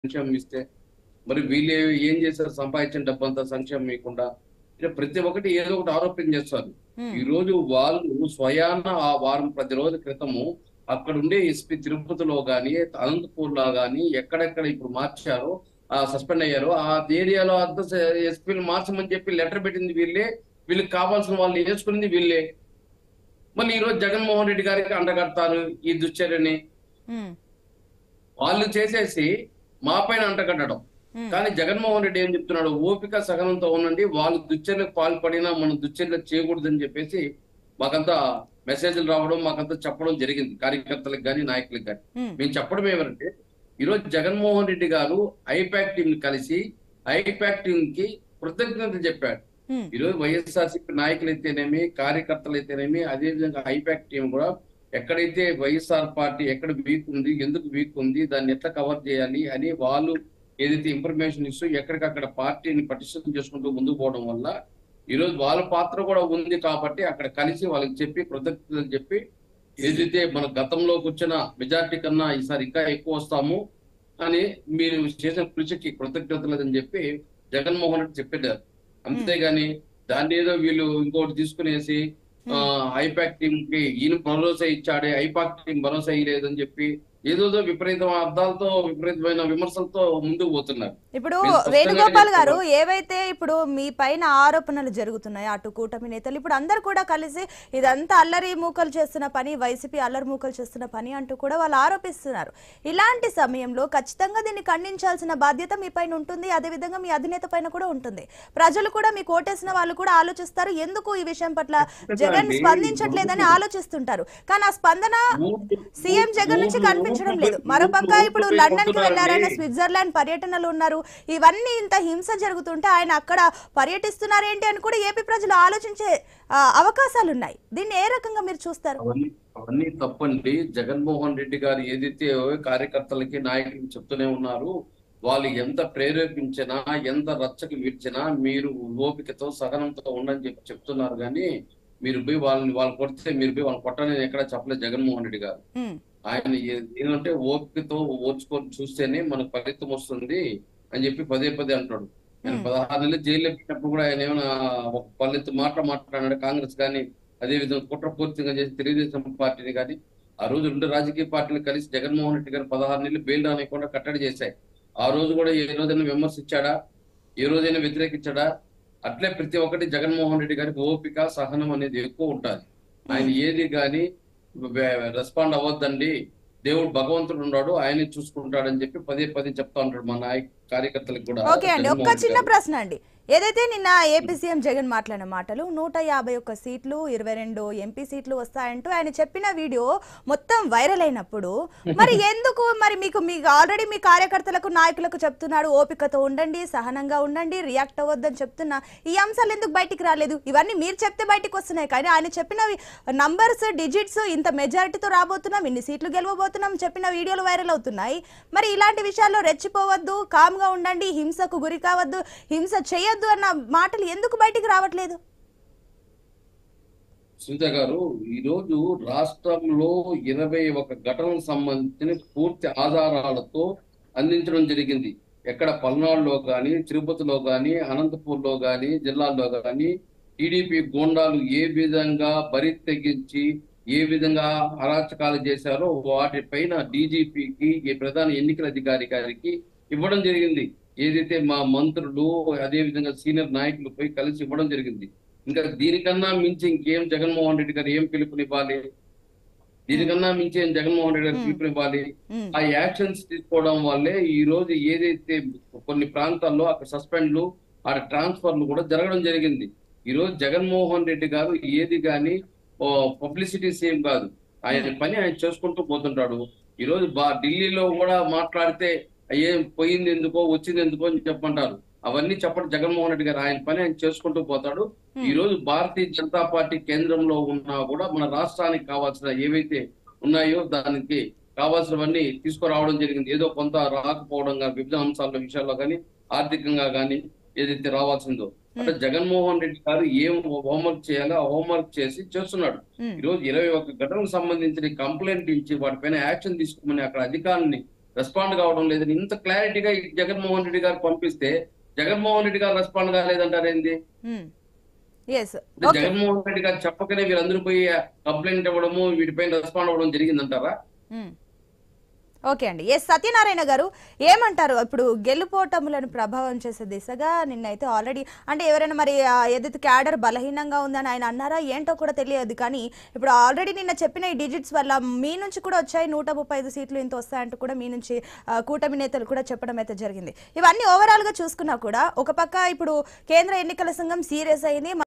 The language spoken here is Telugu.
సంక్షేమం ఇస్తే మరి వీళ్ళు ఏం చేశారు సంపాదించిన డబ్బంతా సంక్షేమం ఇవ్వకుండా ఇలా ప్రతి ఒక్కటి ఏదో ఒకటి ఆరోపణ చేస్తారు ఉమ్, ఈ రోజు వాళ్ళు స్వయాన ఆ వారం పది రోజుల క్రితము అక్కడ ఉండే ఎస్పీ తిరుపతిలో గాని అనంతపూర్ లో గాని ఎక్కడెక్కడ ఇప్పుడు మార్చారో ఆ సస్పెండ్ అయ్యారో ఆ ఏరియాలో అంత ఎస్పీలు మార్చమని చెప్పి లెటర్ పెట్టింది వీళ్ళే వీళ్ళకి కావాల్సిన వాళ్ళు వేసుకునింది వీళ్ళే మళ్ళీ ఈ రోజు జగన్మోహన్ రెడ్డి గారికి అంటగడతారు ఈ దుశ్చర్యని ఉమ్, వాళ్ళు చేసేసి మా పైన అంటగట్టడం ఉమ్, కానీ జగన్మోహన్ రెడ్డి ఏం చెప్తున్నాడు ఓపిక సహనంతో ఉండండి వాళ్ళు దుశ్చర్యలకు పాల్పడినా మనం దుశ్చర్యలు చేయకూడదని చెప్పేసి మాకంతా మెసేజ్లు రావడం మాకంతా చెప్పడం జరిగింది కార్యకర్తలకు కానీ నాయకులకు కానీ ఉమ్, మేము చెప్పడం ఏమంటే ఈరోజు జగన్మోహన్ రెడ్డి గారు ఐపాక్ టీం కలిసి ఐపాక్ టీం కి కృతజ్ఞతలు చెప్పాడు ఉమ్, ఈరోజు వైఎస్ఆర్సీపీ నాయకులు అయితేనేమి కార్యకర్తలు అయితేనేమి అదేవిధంగా ఐపాక్ టీం కూడా ఎక్కడైతే వైఎస్ఆర్ పార్టీ ఎక్కడ వీక్ ఉంది ఎందుకు వీక్ ఉంది దాన్ని ఎట్లా కవర్ చేయాలి అని వాళ్ళు ఏదైతే ఇన్ఫర్మేషన్ ఇస్తూ ఎక్కడికక్కడ పార్టీని పటిష్టం చేసుకుంటూ ముందుకు పోవడం వల్ల ఈరోజు వాళ్ళ పాత్ర కూడా ఉంది కాబట్టి అక్కడ కలిసి వాళ్ళకి చెప్పి కృతజ్ఞతలు చెప్పి ఏదైతే మన గతంలోకి వచ్చిన మెజార్టీ కన్నా ఈసారి ఇంకా ఎక్కువ వస్తాము అని మీరు చేసిన కృషికి కృతజ్ఞతలు అని చెప్పి జగన్మోహన్ రెడ్డి చెప్పారు అంతేగాని దాన్ని ఏదో వీళ్ళు ఇంకోటి తీసుకునేసి ఆ, ఐపాక్ టీం కి ఈయన భరోసా ఇచ్చాడే ఐపాక్ టీం భరోసా ఇయ్యలేదని చెప్పి ఏదోదో విపరీత అర్థాలతో విపరీతమైన విమర్శలతో ముందుకు పోతున్నారు ఇప్పుడు నేను స్పష్టంగా వేణుగోపాల్ గారు చెప్తున్నా. ఏవైతే ఇప్పుడు మీ పైన ఆరోపణలు జరుగుతున్నాయో అటు కూటమి నేతలు ఇప్పుడు అందరు కూడా కలిసి ఇదంతా అల్లరి మూకలు చేస్తున్న పని వైసీపీ అల్లరి మూకలు చేస్తున్న పని అంటూ కూడా వాళ్ళు ఆరోపిస్తున్నారు ఇలాంటి సమయంలో ఖచ్చితంగా దీన్ని ఖండించాల్సిన బాధ్యత మీ పైన ఉంటుంది అదేవిధంగా మీ అధినేత పైన కూడా ఉంటుంది ప్రజలు కూడా మీకు ఓటేసిన వాళ్ళు కూడా ఆలోచిస్తారు ఎందుకు ఈ విషయం పట్ల జగన్ అండి. స్పందించట్లేదని ఆలోచిస్తుంటారు కానీ ఆ స్పందన సీఎం జగన్ నుంచి కనిపించడం లేదు మరోపక్క ఇప్పుడు ఊర్లు లండన్ కి కొట్టుకున్నారండి. వెళ్లారైనా స్విట్జర్లాండ్ పర్యటనలు ఉన్నారు ఇవన్నీ ఇంత హింస జరుగుతుంటే ఆయన అక్కడ పర్యటిస్తున్నారేంటి అని కూడా ఏపీ ప్రజలు ఆలోచించే ఆ, అవకాశాలు ఉన్నాయి దీన్ని ఏ రకంగా మీరు చూస్తారు అవన్నీ అవన్నీ తప్పండి జగన్మోహన్ రెడ్డి గారు ఏదైతే కార్యకర్తలకి నాయకులకి చెప్తూనే ఉన్నారు వాళ్ళు ఎంత ప్రేరేపించినా ఎంత రచ్చకి వీడ్చినా మీరు ఓపికతో సహనంతో ఉండని చెప్పి చెప్తున్నారు కానీ మీరు పోయి వాళ్ళని వాళ్ళు కొడితే మీరు పోయి వాళ్ళని కొట్టని ఎక్కడ చెప్పలేదు జగన్మోహన్ రెడ్డి గారు ఉమ్, ఆయన ఏ- ఏంటంటే ఓపికతో ఓర్చుకొని చూస్తేనే మనకు ఫలితం వస్తుంది అని చెప్పి పదే పదే అంటాడు ఆయన Hmm. పదహారు నెలలు జైల్లో పెట్టినప్పుడు కూడా ఆయన ఏమైనా ఒక పల్లెత్తు మాట మాట్లాడాడు కాంగ్రెస్ కానీ అదే విధంగా కుట్రపూర్తిగా చేసి తెలుగుదేశం పార్టీని కానీ ఆ రోజు రెండు రాజకీయ పార్టీలు కలిసి జగన్మోహన్ రెడ్డి గారు పదహారు నెలలు బెయిల్ రానియకుండా కట్టడి చేశాయి ఆ రోజు కూడా ఏ రోజైనా విమర్శించాడా ఏ రోజైనా వ్యతిరేకించాడా అట్లే ప్రతి ఒక్కటి జగన్మోహన్ రెడ్డి గారికి ఓపిక సహనం అనేది ఎక్కువ ఉంటుంది ఆయన ఏది కానీ రెస్పాండ్ అవ్వద్దండి దేవుడు భగవంతుడు ఉన్నాడు ఆయనే చూసుకుంటాడని చెప్పి పదే పదే చెప్తా ఉంటాడు మా నాయక కార్యకర్తలకు కూడా ఓకే అండి ఒక్క జగన్మోహన్ చిన్న రెడ్డి గారు. ప్రశ్న అండి ఏదైతే నిన్న ఏపీ సీఎం జగన్ మాట్లాడిన మాటలు నూట యాభై ఒక్క సీట్లు ఇరవై రెండు ఎంపీ సీట్లు వస్తాయంటూ ఆయన చెప్పిన వీడియో మొత్తం వైరల్ అయినప్పుడు మరి ఎందుకు మరి మీకు మీకు ఆల్రెడీ మీ కార్యకర్తలకు నాయకులకు చెప్తున్నాడు ఓపికతో ఉండండి సహనంగా ఉండండి రియాక్ట్ అవ్వద్దని చెప్తున్నా ఈ అంశాలు ఎందుకు బయటికి రాలేదు ఇవన్నీ మీరు చెప్తే బయటికి వస్తున్నాయి కానీ ఆయన చెప్పిన నంబర్స్ డిజిట్స్ ఇంత మెజారిటీతో రాబోతున్నాం ఇన్ని సీట్లు గెలవబోతున్నాం చెప్పిన వీడియోలు వైరల్ అవుతున్నాయి మరి ఇలాంటి విషయాల్లో రెచ్చిపోవద్దు కామ్గా ఉండండి హింసకు గురి కావద్దు హింస చేయొద్దు అన్న మాటలు ఎందుకు బయటికి రావట్లేదు సునీత గారు ఈ రోజు రాష్ట్రంలో ఇరవై ఒక ఘటనలకు సంబంధించిన పూర్తి ఆధారాలతో అందించడం జరిగింది ఎక్కడ పల్నాడులో కానీ తిరుపతిలో కానీ అనంతపూర్లో కానీ జిల్లాల్లో కానీ టీడీపీ గూండాలు ఏ విధంగా బరి తెగించి ఏ విధంగా అరాచకాలు చేశారో వాటిపైన డీజీపీకి ఈ ప్రధాన ఎన్నికల అధికారి గారికి ఇవ్వడం జరిగింది ఏదైతే మా మంత్రులు అదే విధంగా సీనియర్ నాయకులు పోయి కలిసి ఇవ్వడం జరిగింది ఇంకా దీనికన్నా మించి ఇంకేం జగన్మోహన్ రెడ్డి గారు ఏం పిలుపునివ్వాలి దీనికన్నా మించి ఏం జగన్మోహన్ రెడ్డి గారు Hmm. పిలుపునివ్వాలి ఉమ్, ఆ యాక్షన్స్ తీసుకోవడం వల్లే ఈ రోజు ఏదైతే కొన్ని ప్రాంతాల్లో అక్కడ సస్పెండ్లు ఆ ట్రాన్స్ఫర్లు కూడా జరగడం జరిగింది ఈ రోజు జగన్మోహన్ రెడ్డి గారు ఏది కానీ పబ్లిసిటీ సేమ్ కాదు ఆయన పని ఆయన చేసుకుంటూ పోతుంటాడు ఈ రోజు బా ఢిల్లీలో కూడా మాట్లాడితే ఏం పోయింది ఎందుకో వచ్చింది ఎందుకో అని చెప్పంటారు అవన్నీ చెప్పడం జగన్మోహన్ రెడ్డి గారు ఆయన పని ఆయన చేసుకుంటూ పోతాడు ఉమ్, ఈ రోజు భారతీయ జనతా పార్టీ కేంద్రంలో ఉన్నా కూడా మన రాష్ట్రానికి కావాల్సిన ఏవైతే ఉన్నాయో దానికి కావాల్సినవన్నీ తీసుకురావడం జరిగింది ఏదో కొంత రాకపోవడం కానీ వివిధ అంశాల విషయాల్లో కానీ ఆర్థికంగా కానీ ఏదైతే రావాల్సిందో అంటే జగన్మోహన్ రెడ్డి గారు ఏం హోంవర్క్ చేయాలో ఆ హోంవర్క్ చేసి చేస్తున్నాడు ఉమ్, ఈ రోజు ఇరవై ఒక్క ఘటనకు సంబంధించిన కంప్లైంట్ ఇచ్చి వాటిపైన యాక్షన్ తీసుకోమని అక్కడ అధికారుల్ని రెస్పాండ్ కావడం లేదని ఇంత క్లారిటీగా ఈ జగన్మోహన్ రెడ్డి గారు పంపిస్తే జగన్మోహన్ రెడ్డి గారు రెస్పాండ్ కాలేదంటారు ఏంది ఎస్ అంటే జగన్మోహన్ రెడ్డి గారు చెప్పకనే వీళ్ళందరూ పోయి కంప్లైంట్ ఇవ్వడము వీటిపైన రెస్పాండ్ అవ్వడం జరిగిందంటారా ఓకే అండి ఎస్ సత్యనారాయణ గారు ఏమంటారు ఇప్పుడు గెలుపోటములను ప్రభావం చేసే దిశగా నిన్నైతే ఆల్రెడీ అంటే ఎవరైనా మరి ఆ, ఏదైతే క్యాడర్ బలహీనంగా ఉందని ఆయన అన్నారా ఏంటో కూడా తెలియదు కానీ ఇప్పుడు ఆల్రెడీ నిన్న చెప్పిన ఈ డిజిట్స్ వల్ల మీ నుంచి కూడా వచ్చాయి నూట ముప్పై ఐదు సీట్లు ఇంత వస్తాయంటూ కూడా మీ నుంచి ఆ, కూటమి నేతలు కూడా చెప్పడం అయితే జరిగింది ఇవన్నీ ఓవరాల్ గా చూసుకున్నా కూడా ఒక పక్క ఇప్పుడు కేంద్ర ఎన్నికల సంఘం సీరియస్ అయింది